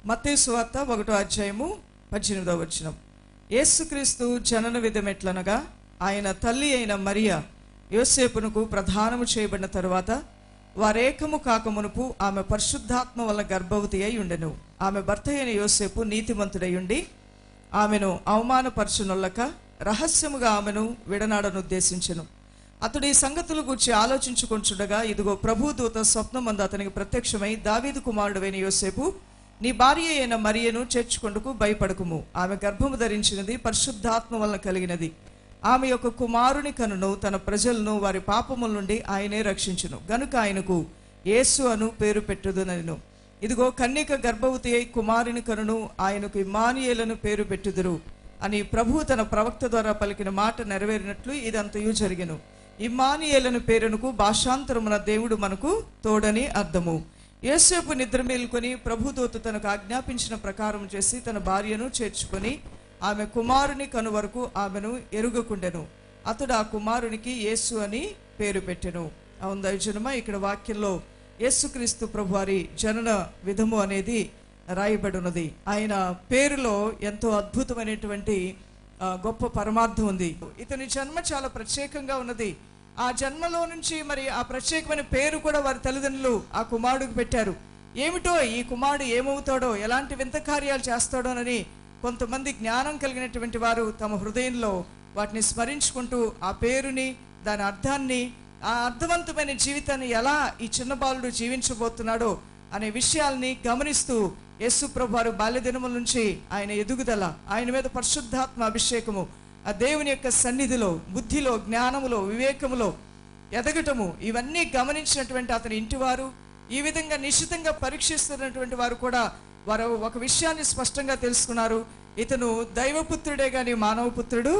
మత్తయి సువార్త ఒకటో అధ్యాయము పద్దెనిమిదవ వచనం యేసుక్రీస్తు జనన విధం ఎట్లనగా ఆయన తల్లి అయిన మరియ యోసేపునకు ప్రధానము చేయబడిన తరువాత వారేకము కాకమునుపు ఆమె పరిశుద్ధాత్మ వల్ల గర్భవతి అయి ఉండెను ఆమె భర్త అయిన యోసేపు నీతిమంతుడై ఉండి ఆమెను అవమానపరచునొల్లక రహస్యముగా ఆమెను విడనాడను ఉద్దేశించెను అతడు ఈ సంగతులు గూర్చి ఆలోచించుకొంచుండగా ఇదిగో ప్రభు దూత స్వప్నమందు అతనికి ప్రత్యక్షమై దావీదు కుమారుడైన యోసేపు నీ భార్య అయిన మరియను చేర్చుకొండుకు భయపడకుము ఆమె గర్భము ధరించినది పరిశుద్ధాత్మ వలన కలిగినది ఆమె యొక్క కుమారుని కనును తన ప్రజలను వారి పాపముల నుండి ఆయనే రక్షించును గనుక ఆయనకు యేసు అను పేరు పెట్టుదునను ఇదిగో కన్యక గర్భవతి అయి కుమారుని కనును ఆయనకు ఇమానియేలను పేరు పెట్టుదురు అని ప్రభు తన ప్రవక్త ద్వారా పలికిన మాట నెరవేరినట్లు ఇదంతయు జరిగెను ఇమ్మానియేలను పేరునకు భాషాంతరమున దేవుడు మనకు తోడని అర్థము యేసేపు నిద్ర మేలుకొని ప్రభుదూత తనకు ఆజ్ఞాపించిన ప్రకారం చేసి తన భార్యను చేర్చుకొని ఆమె కుమారుని కను వరకు ఆమెను ఎరుగకుండెను అతడు ఆ కుమారునికి యేసు అని పేరు పెట్టెను అవును దైవజనమా ఇక్కడ వాక్యంలో యేసుక్రీస్తు ప్రభువారి జనన విధము అనేది రాయబడి ఉన్నది ఆయన పేరులో ఎంతో అద్భుతమైనటువంటి ఆ, గొప్ప పరమార్థం ఉంది ఇతని జన్మ చాలా ప్రత్యేకంగా ఉన్నది ఆ జన్మలో నుంచి మరి ఆ ప్రత్యేకమైన పేరు కూడా వారి తల్లిదండ్రులు ఆ కుమారుడికి పెట్టారు ఏమిటో ఈ కుమారుడు ఏమవుతాడో ఎలాంటి వింత కార్యాలు చేస్తాడోనని కొంతమంది జ్ఞానం కలిగినటువంటి వారు తమ హృదయంలో వాటిని స్మరించుకుంటూ ఆ పేరుని దాని అర్థాన్ని ఆ అర్థవంతమైన జీవితాన్ని ఎలా ఈ చిన్న బాలుడు జీవించబోతున్నాడో అనే విషయాల్ని గమనిస్తూ యేసు ప్రభువారు బాల్యదినముల నుంచి ఆయన ఎదుగుదల ఆయన మీద పరిశుద్ధాత్మ అభిషేకము ఆ దేవుని యొక్క సన్నిధిలో బుద్ధిలో జ్ఞానములో వివేకములో ఎదగటము ఇవన్నీ గమనించినటువంటి అతని ఇంటివారు ఈ విధంగా నిశ్చితంగా పరీక్షిస్తున్నటువంటి వారు కూడా వారు ఒక విషయాన్ని స్పష్టంగా తెలుసుకున్నారు ఇతను దైవపుత్రుడే గాని మానవ పుత్రుడు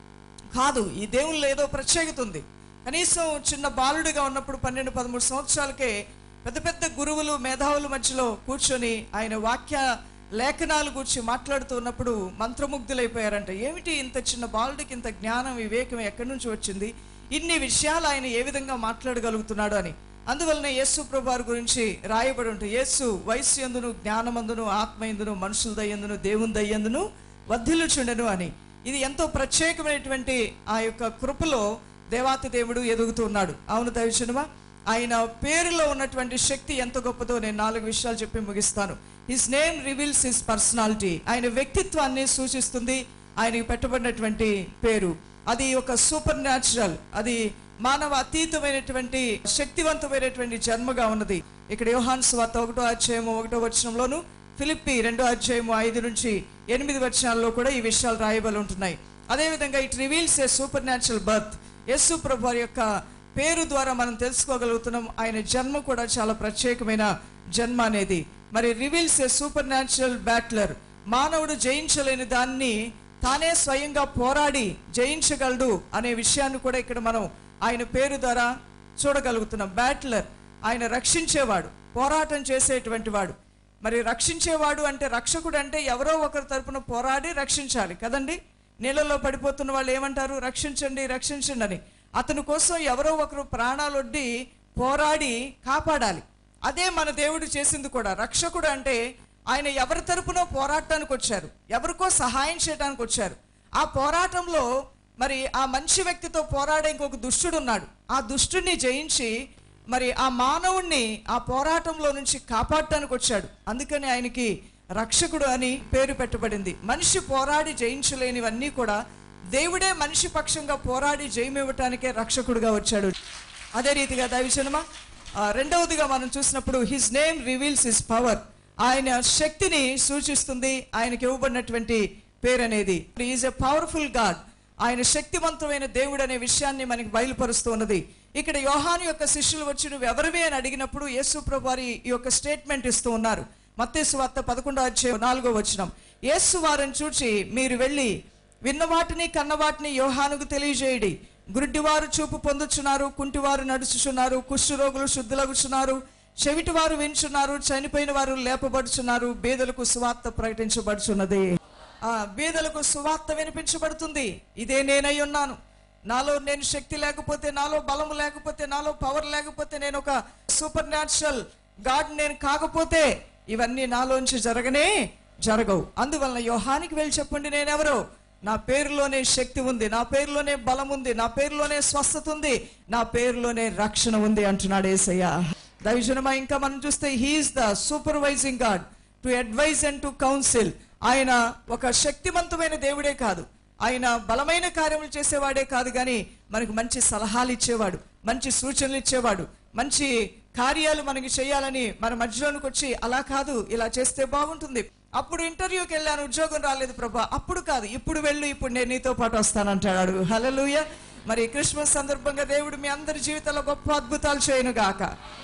కాదు ఈ దేవునిలో ఏదో ప్రత్యేకత ఉంది కనీసం చిన్న బాలుడిగా ఉన్నప్పుడు పన్నెండు పదమూడు సంవత్సరాలకే పెద్ద పెద్ద గురువులు మేధావుల మధ్యలో కూర్చొని ఆయన వాక్య లేఖనాలు గురించి మాట్లాడుతూ ఉన్నప్పుడు మంత్రముగ్ధులైపోయారంట ఏమిటి ఇంత చిన్న బాలుడికి ఇంత జ్ఞానం వివేకం ఎక్కడి నుంచి వచ్చింది ఇన్ని విషయాలు ఆయన ఏ విధంగా మాట్లాడగలుగుతున్నాడు అని అందువలన యేసు ప్రభువారి గురించి రాయబడి ఉంటుంది యేసు వయస్సు ఎందును జ్ఞానమందును ఆత్మయందును మనుషుల దయ్యందును దేవుని దయ్యందును వర్ధిల్లుచుండెను అని ఇది ఎంతో ప్రత్యేకమైనటువంటి ఆ యొక్క కృపలో దేవాతి దేవుడు ఎదుగుతున్నాడు అవును దైవజనమా ఆయన పేరులో ఉన్నటువంటి శక్తి ఎంత గొప్పదో నేను నాలుగు విషయాలు చెప్పి ముగిస్తాను his name reveals his personality ఆయన వ్యక్తిత్వాన్ని సూచిస్తుంది ఆయనకి పెట్టబడినటువంటి పేరు అది ఒక సూపర్ న్యాచురల్ అది మానవ అతీతమైనటువంటి శక్తివంతమైనటువంటి జన్మగా ఉన్నది ఇక్కడ యోహాన్ స్వార్త ఒకటో అధ్యాయము ఒకటో వచనంలోను ఫిలిప్పి రెండో అధ్యాయము ఐదు నుంచి ఎనిమిది వచనాల్లో కూడా ఈ విషయాలు రాయబడి ఉంటున్నాయి అదేవిధంగా it reveals a supernatural birth Yesu ప్రభు వారి యొక్క పేరు ద్వారా మనం తెలుసుకోగలుగుతున్నాం ఆయన జన్మ కూడా చాలా ప్రత్యేకమైన జన్మ అనేది మరి reveals a supernatural battler మానవుడు జయించలేని దాన్ని తానే స్వయంగా పోరాడి జయించగలడు అనే విషయాన్ని కూడా ఇక్కడ మనం ఆయన పేరు ద్వారా చూడగలుగుతున్నాం బ్యాట్లర్ ఆయన రక్షించేవాడు పోరాటం చేసేటువంటి వాడు మరి రక్షించేవాడు అంటే రక్షకుడు అంటే ఎవరో ఒకరి తరపున పోరాడి రక్షించాలి కదండి నీళ్ళలో పడిపోతున్న వాళ్ళు ఏమంటారు రక్షించండి రక్షించండి అని అతని కోసం ఎవరో ఒకరు ప్రాణాలొడ్డి పోరాడి కాపాడాలి అదే మన దేవుడు చేసింది కూడా రక్షకుడు అంటే ఆయన ఎవరి తరపునో పోరాటానికి వచ్చారు ఎవరికో సహాయం చేయడానికి వచ్చారు ఆ పోరాటంలో మరి ఆ మంచి వ్యక్తితో పోరాడే ఇంకొక దుష్టుడు ఉన్నాడు ఆ దుష్టుడిని జయించి మరి ఆ మానవుణ్ణి ఆ పోరాటంలో నుంచి కాపాడటానికి వచ్చాడు అందుకని ఆయనకి రక్షకుడు అని పేరు పెట్టబడింది మనిషి పోరాడి జయించలేనివన్నీ కూడా దేవుడే మనిషి పక్షంగా పోరాడి జయమివ్వటానికే రక్షకుడుగా వచ్చాడు అదే రీతిగా దైవజనమా ఆ, రెండవదిగా మనం చూసినప్పుడు his name reveals his power ఆయన శక్తిని సూచిస్తుంది ఆయనకి ఇవ్వబడినటువంటి పేరు అనేది ఈజ్ ఎ పవర్ఫుల్ గాడ్ ఆయన శక్తివంతమైన దేవుడు అనే విషయాన్ని మనకి బయలుపరుస్తూ ఉన్నది ఇక్కడ యోహాను యొక్క శిష్యులు వచ్చి నువ్వు ఎవరివి అని అడిగినప్పుడు యేసు ప్రభు వారి ఈ యొక్క స్టేట్మెంట్ ఇస్తూ ఉన్నారు మత్తేసు వార్త పదకొండో అధ్యాయం నాలుగో వచనం యేసు వారిని చూచి మీరు వెళ్ళి విన్న వాటిని కన్న వాటిని యోహానుకు తెలియజేయడి గుడ్డివారు చూపు పొందుచున్నారు కుంటివారు నడుచుచున్నారు కుష్ఠరోగులు శుద్ధులగుచున్నారు చెవిటివారు వించున్నారు చనిపోయిన వారు లేపబడుచున్నారు బీదలకు సువార్త ప్రకటించబడుచున్నది ఆ బీదలకు సువార్త వినిపించబడుతుంది ఇదే నేనై ఉన్నాను నాలో నేను శక్తి లేకపోతే నాలో బలము లేకపోతే నాలో పవర్ లేకపోతే నేను ఒక సూపర్ న్యాచురల్ గాడ్ నేను కాకపోతే ఇవన్నీ నాలోంచి జరగనే జరగవు అందువలన యోహానికి వెళ్ళి చెప్పండి నేనెవరో నా పేరులోనే శక్తి ఉంది నా పేరులోనే బలం ఉంది నా పేరులోనే స్వస్థత ఉంది నా పేరులోనే రక్షణ ఉంది అంటున్నాడు ఏసయ్య దైవజనమా ఇంకా మనం చూస్తే he is the supervising God to advise and to counsel ఆయన ఒక శక్తివంతమైన దేవుడే కాదు ఆయన బలమైన కార్యములు చేసేవాడే కాదు కానీ మనకు మంచి సలహాలు ఇచ్చేవాడు మంచి సూచనలు ఇచ్చేవాడు మంచి కార్యాలు మనకి చేయాలని మన మధ్యలోనికి వచ్చి అలా కాదు ఇలా చేస్తే బాగుంటుంది అప్పుడు ఇంటర్వ్యూకి వెళ్ళాను ఉద్యోగం రాలేదు ప్రభా అప్పుడు కాదు ఇప్పుడు వెళ్ళు ఇప్పుడు నేను నీతో పాటు వస్తానంటాడు హలలుయ మరి క్రిస్మస్ సందర్భంగా దేవుడు మీ అందరి జీవితంలో గొప్ప అద్భుతాలు చేయను గాక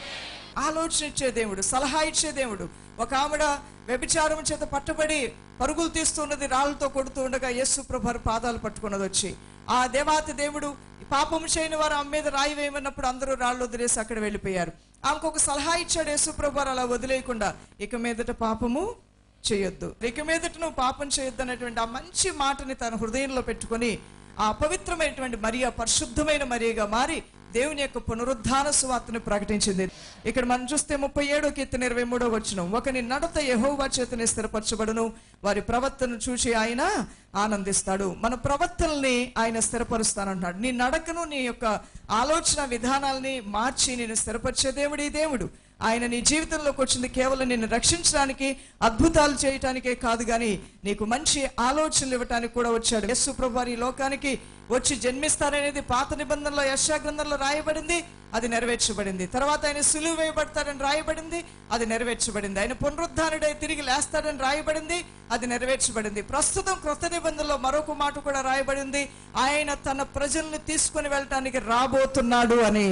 ఆలోచన ఇచ్చే దేవుడు సలహా ఇచ్చే దేవుడు ఒక ఆవిడ వ్యభిచారం చేత పట్టబడి పరుగులు తీస్తున్నది రాళ్ళతో కొడుతూ ఉండగా యేసు ప్రభు పాదాలు పట్టుకున్నది వచ్చి ఆ దేవాతి దేవుడు పాపం చేయని వారు ఆమె మీద రాయి వేయమన్నప్పుడు అందరూ రాళ్ళు వదిలేసి అక్కడ వెళ్ళిపోయారు ఆమెకు ఒక సలహా ఇచ్చాడు యేసు ప్రభు అలా వదిలేయకుండా ఇక మీదట పాపము చేయొద్దు ఇక మీదట నువ్వు పాపం చేయొద్దు అనేటువంటి ఆ మంచి మాటని తన హృదయంలో పెట్టుకొని ఆ పవిత్రమైనటువంటి మరియా పరిశుద్ధమైన మరియగా మారి దేవుని యొక్క పునరుద్ధాన సువార్తను ప్రకటించింది ఇక్కడ మనం చూస్తే ముప్పై ఏడో కీర్తన ఇరవై మూడో వచ్చిన ఒకని నడత యహోవా చేతనే స్థిరపరచబడును వారి ప్రవర్తనను చూసి ఆయన ఆనందిస్తాడు మన ప్రవర్తనల్ని ఆయన స్థిరపరుస్తానంటున్నాడు నీ నడకను నీ యొక్క ఆలోచన విధానాల్ని మార్చి నేను స్థిరపరిచే దేవుడు ఈ దేవుడు ఆయన నీ జీవితంలోకి వచ్చింది కేవలం నిన్ను రక్షించడానికి అద్భుతాలు చేయటానికే కాదు కానీ నీకు మంచి ఆలోచనలు ఇవ్వటానికి కూడా వచ్చాడు యస్సు ప్రభు వారి ఈ లోకానికి వచ్చి జన్మిస్తారనేది పాత నిబంధనలో యశా గ్రంథంలో రాయబడింది అది నెరవేర్చబడింది తర్వాత ఆయన సులువు వేయబడతాడని రాయబడింది అది నెరవేర్చబడింది ఆయన పునరుద్ధానుడై తిరిగి లేస్తాడని రాయబడింది అది నెరవేర్చబడింది ప్రస్తుతం క్రొత్త నిబంధనలో మరొక మాట కూడా రాయబడింది ఆయన తన ప్రజల్ని తీసుకుని వెళ్ళటానికి రాబోతున్నాడు అని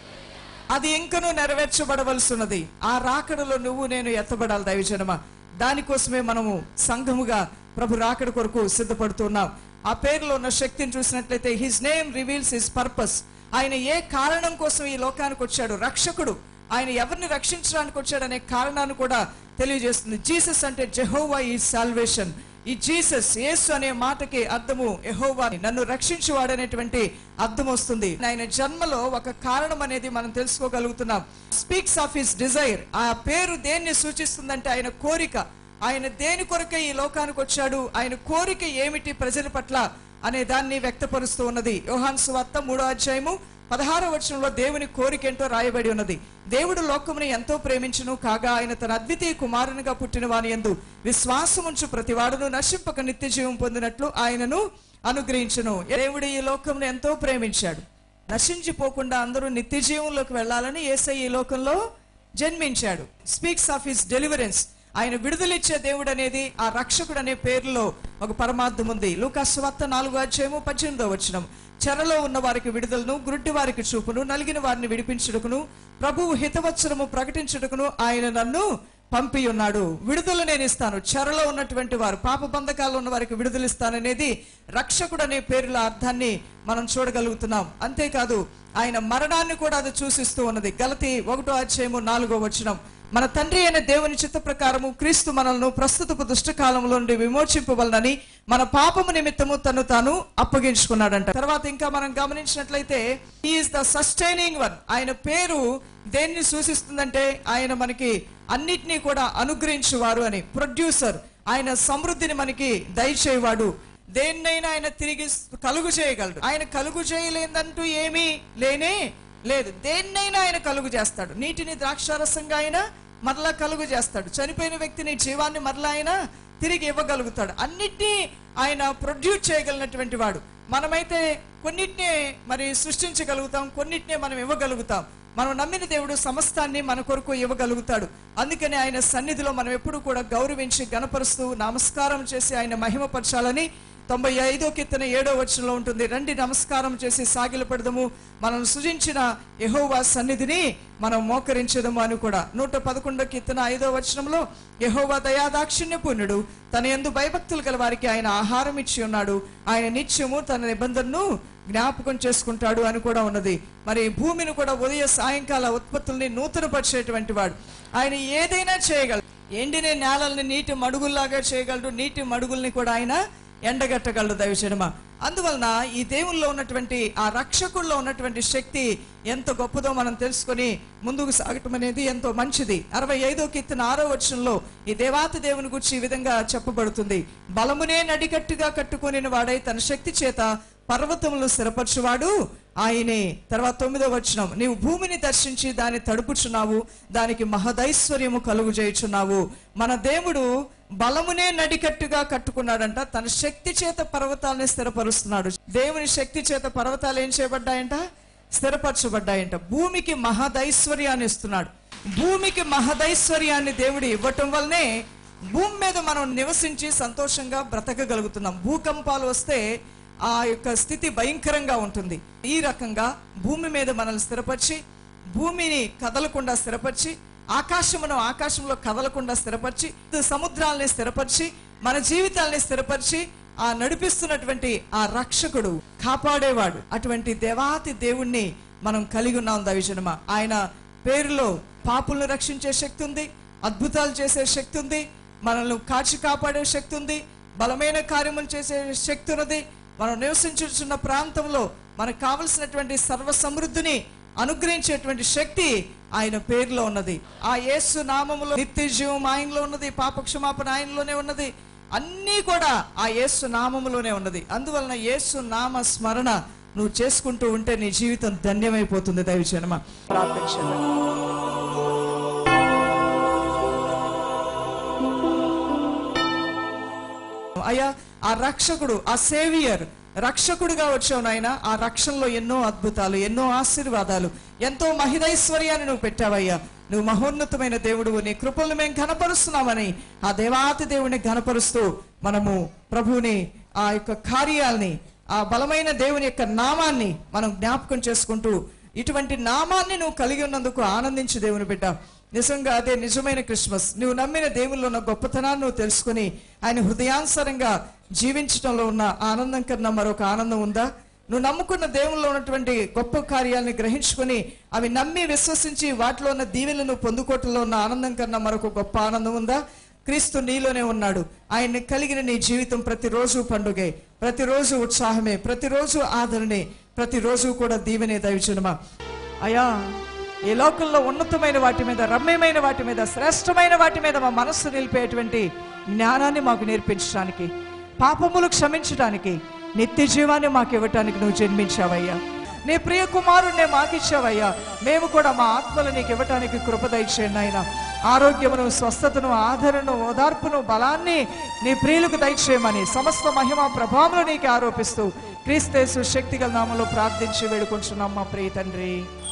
అది ఇంకనూ నెరవేర్చబడవలసినది ఆ రాకడలో నువ్వు నేను ఎత్తబడాలి దైవజనమా దానికోసమే మనము సంఘముగా ప్రభు రాకడ కొరకు సిద్ధపడుతున్నాం ఆ పేరులో ఉన్న శక్తిని చూసినట్లయితే his name reveals his purpose ఆయన ఏ కారణం కోసం ఈ లోకానికి వచ్చాడు రక్షకుడు ఆయన ఎవరిని రక్షించడానికి వచ్చాడనే కారణాన్ని కూడా తెలియజేస్తుంది జీసస్ అంటే జెహోవా ఈ సాల్వేషన్ ఈ జీసస్ యేసు అనే మాటకి అర్థము యెహోవా నన్ను రక్షించువాడనేటువంటి అర్థం వస్తుంది ఆయన జన్మలో ఒక కారణం అనేది మనం తెలుసుకోగలుగుతున్నాం స్పీక్స్ ఆఫ్ హిస్ డిజైర్ ఆ పేరు దేన్ని సూచిస్తుందంటే ఆయన కోరిక ఆయన దేని కొరకే ఈ లోకానికి వచ్చాడు ఆయన కోరిక ఏమిటి ప్రజల పట్ల అనే దాన్ని వ్యక్తపరుస్తూ ఉన్నది యోహాన్ సువార్త మూడో అధ్యాయము పదహారో వచనంలో దేవుని కోరిక ఏంటో రాయబడి ఉన్నది దేవుడు లోకముని ఎంతో ప్రేమించును కాగా ఆయన తన అద్వితీయ కుమారునిగా పుట్టిన వాని ఎందు విశ్వాసముంచు ప్రతివాడును నశింపక నిత్య జీవం పొందినట్లు ఆయనను అనుగ్రహించును దేవుడు ఈ లోకమును ఎంతో ప్రేమించాడు నశించిపోకుండా అందరూ నిత్య జీవంలోకి వెళ్ళాలని ఏసై ఈ లోకంలో జన్మించాడు స్పీక్స్ ఆఫ్ హిస్ డెలివరెన్స్ ఆయన విడుదలిచ్చే దేవుడు అనేది ఆ రక్షకుడు అనే పేరులో ఒక పరమార్థం ఉంది లూకాసు వార్త నాలుగో అధ్యాయము పద్దెనిమిదో వచనం చెరలో ఉన్న వారికి విడుదలను గురుడ్డి వారికి చూపును నలిగిన వారిని విడిపించుటకును ప్రభువు హితవత్సరము ప్రకటించుటకును ఆయన నన్ను పంపి ఉన్నాడు విడుదల నేను ఇస్తాను చెరలో ఉన్నటువంటి వారు పాప బంధకాల్లో ఉన్న వారికి విడుదల ఇస్తాననేది రక్షకుడు అనే పేరుల అర్థాన్ని మనం చూడగలుగుతున్నాం అంతేకాదు ఆయన మరణాన్ని కూడా అది సూచిస్తూ ఉన్నది గలతి ఒకటో అధ్యాయము నాలుగో వచనం మన తండ్రి అయిన దేవుని చిత్త ప్రకారము క్రీస్తు మనల్ని ప్రస్తుతపు దుష్టకాలంలో నుండి విమోచింపవలనని మన పాపము నిమిత్తము తను తాను అప్పగించుకున్నాడంట తర్వాత ఇంకా మనం గమనించినట్లయితే ఈజ్ ద సస్టైనింగ్ వన్ ఆయన పేరు దేన్ని సూచిస్తుందంటే ఆయన మనకి అన్నిటినీ కూడా అనుగ్రహించువారు అని ప్రొడ్యూసర్ ఆయన సమృద్ధిని మనకి దయచేవాడు దేన్నైనా ఆయన తిరిగి కలుగు చేయగలడు ఆయన కలుగు చేయలేదంటూ ఏమీ లేనే లేదు దేన్నైనా ఆయన కలుగు చేస్తాడు నీటిని ద్రాక్షారసంగా ఆయన మరలా కలుగు చేస్తాడు చనిపోయిన వ్యక్తిని జీవాన్ని మరలా ఆయన తిరిగి ఇవ్వగలుగుతాడు అన్నిటినీ ఆయన ప్రొడ్యూస్ చేయగలిగినటువంటి వాడు మనమైతే కొన్నిటినే మరి సృష్టించగలుగుతాం కొన్నిటినే మనం ఇవ్వగలుగుతాం మనం నమ్మిన దేవుడు సమస్తాన్ని మన కొరకు ఇవ్వగలుగుతాడు అందుకని ఆయన సన్నిధిలో మనం ఎప్పుడు కూడా గౌరవించి గణపరుస్తూ నమస్కారం చేసి ఆయన మహిమపరచాలని తొంభై ఐదో కీర్తన ఏడో వచనంలో ఉంటుంది రండి నమస్కారం చేసి సాగిలపడదము మనం సృజించిన యెహోవా సన్నిధిని మనం మోకరించదము అని కూడా నూట పదకొండో కీర్తన ఐదో వచనంలో యెహోవా దయాదాక్షిణ్య పుణ్యుడు తన ఎందు భయభక్తులు గల వారికి ఆయన ఆహారం ఇచ్చి ఉన్నాడు ఆయన నిత్యము తన నిబంధనను జ్ఞాపకం చేసుకుంటాడు అని కూడా ఉన్నది మరి భూమిని కూడా ఉదయ సాయంకాల ఉత్పత్తుల్ని నూతనపరిచేటువంటి వాడు ఆయన ఏదైనా చేయగలడు ఎండిన నేలల్ని నీటి మడుగుల్లాగా చేయగలడు నీటి మడుగుల్ని కూడా ఆయన ఎండగట్టగలడు దైవజనమా అందువలన ఈ దేవుల్లో ఉన్నటువంటి ఆ రక్షకుల్లో ఉన్నటువంటి శక్తి ఎంత గొప్పదో మనం తెలుసుకొని ముందుకు సాగటం అనేది ఎంతో మంచిది అరవై ఐదో కీర్తన ఆరో వచనంలో ఈ దేవాతి దేవుని గురించి ఈ విధంగా చెప్పబడుతుంది బలమునే నడికట్టుగా కట్టుకొనిన వాడై తన శక్తి చేత పర్వతములు స్థిరపరచువాడు ఆయనే తర్వాత తొమ్మిదో వచనం నీవు భూమిని దర్శించి దాన్ని తడుపుచున్నావు దానికి మహదైశ్వర్యము కలుగు చేయుచున్నావు మన దేవుడు బలమునే నడికట్టుగా కట్టుకున్నాడంట తన శక్తి చేత పర్వతాలని స్థిరపరుస్తున్నాడు దేవుని శక్తి చేత పర్వతాలు ఏం చేయబడ్డాయంట స్థిరపరచబడ్డాయంట భూమికి మహదైశ్వర్యాన్ని ఇస్తున్నాడు భూమికి మహదైశ్వర్యాన్ని దేవుడు ఇవ్వటం వల్లనే భూమి మీద మనం నివసించి సంతోషంగా బ్రతకగలుగుతున్నాం భూకంపాలు వస్తే ఆ యొక్క స్థితి భయంకరంగా ఉంటుంది ఈ రకంగా భూమి మీద మనల్ని స్థిరపరిచి భూమిని కదలకుండా స్థిరపరిచి ఆకాశమును ఆకాశంలో కదలకుండా స్థిరపరిచి సముద్రాల్ని స్థిరపరిచి మన జీవితాల్ని స్థిరపరిచి ఆ నడిపిస్తున్నటువంటి ఆ రక్షకుడు కాపాడేవాడు అటువంటి దేవాతి దేవుణ్ణి మనం కలిగి ఉన్నాం దవిజనమ ఆయన పేరులో పాపులను రక్షించే శక్తి ఉంది అద్భుతాలు చేసే శక్తి ఉంది మనల్ని కాచి కాపాడే శక్తి ఉంది బలమైన కార్యములు చేసే శక్తి ఉన్నది మనం నివసించుచున్న ప్రాంతంలో మనకు కావలసినటువంటి సర్వ సమృద్ధిని అనుగ్రహించేటువంటి శక్తి ఆయన పేరులో ఉన్నది ఆ యేసు నామములో నిత్య జీవం ఆయనలో ఉన్నది పాప క్షమాపణ ఆయనలోనే ఉన్నది అన్నీ కూడా ఆ యేసు నామములోనే ఉన్నది అందువలన యేసు నామ స్మరణ నువ్వు చేసుకుంటూ ఉంటే నీ జీవితం ధన్యమైపోతుంది దైవజనమ ప్రార్థించండి అయ్యా ఆ రక్షకుడు ఆ సేవియర్ రక్షకుడిగా వచ్చావు నాయన ఆ రక్షణలో ఎన్నో అద్భుతాలు ఎన్నో ఆశీర్వాదాలు ఎంతో మహిదైశ్వర్యాన్ని నువ్వు పెట్టావయ్యా నువ్వు మహోన్నతమైన దేవుడు నీ కృపలను మేము ఘనపరుస్తున్నామని ఆ దేవాతి దేవుని ఘనపరుస్తూ మనము ప్రభువుని ఆ యొక్క కార్యాల్ని ఆ బలమైన దేవుని యొక్క నామాన్ని మనం జ్ఞాపకం చేసుకుంటూ ఇటువంటి నామాన్ని నువ్వు కలిగి ఉన్నందుకు ఆనందించు దేవుని బిడ్డ నిజంగా అదే నిజమైన క్రిస్మస్ నువ్వు నమ్మిన దేవుల్లో ఉన్న గొప్పతనాన్ని నువ్వు తెలుసుకుని ఆయన హృదయానుసారంగా జీవించడంలో ఉన్న ఆనందం కన్నా మరొక ఆనందం ఉందా నువ్వు నమ్ముకున్న దేవుల్లో ఉన్నటువంటి గొప్ప కార్యాలని గ్రహించుకొని అవి నమ్మి విశ్వసించి వాటిలో ఉన్న దీవెలను పొందుకోవటంలో ఉన్న ఆనందం కన్నా మరొక గొప్ప ఆనందం ఉందా క్రీస్తు నీలోనే ఉన్నాడు ఆయన్ని కలిగిన నీ జీవితం ప్రతిరోజు పండుగే ప్రతిరోజు ఉత్సాహమే ప్రతిరోజు ఆదరణే ప్రతిరోజు కూడా దీవెనే దైవజనమా అయా ఈ లోకంలో ఉన్నతమైన వాటి మీద రమ్యమైన వాటి మీద శ్రేష్టమైన వాటి మీద మా మనస్సు నిలిపేటువంటి జ్ఞానాన్ని మాకు నేర్పించడానికి పాపములు క్షమించడానికి నిత్య జీవాన్ని మాకు ఇవ్వటానికి నువ్వు జన్మించావయ్యా నీ ప్రియ కుమారుణ్ణే మాకిచ్చావయ్యా మేము కూడా మా ఆత్మలు నీకు ఇవ్వటానికి కృప దయచేయండి ఆయన ఆరోగ్యమును స్వస్థతను ఆదరణను ఓదార్పును బలాన్ని నీ ప్రియులకు దయచేయమని సమస్త మహిమ ప్రభావములు నీకు ఆరోపిస్తూ క్రీస్తేసు శక్తిగల నామలో ప్రార్థించి వేడుకుంటున్నాం మా ప్రియ తండ్రి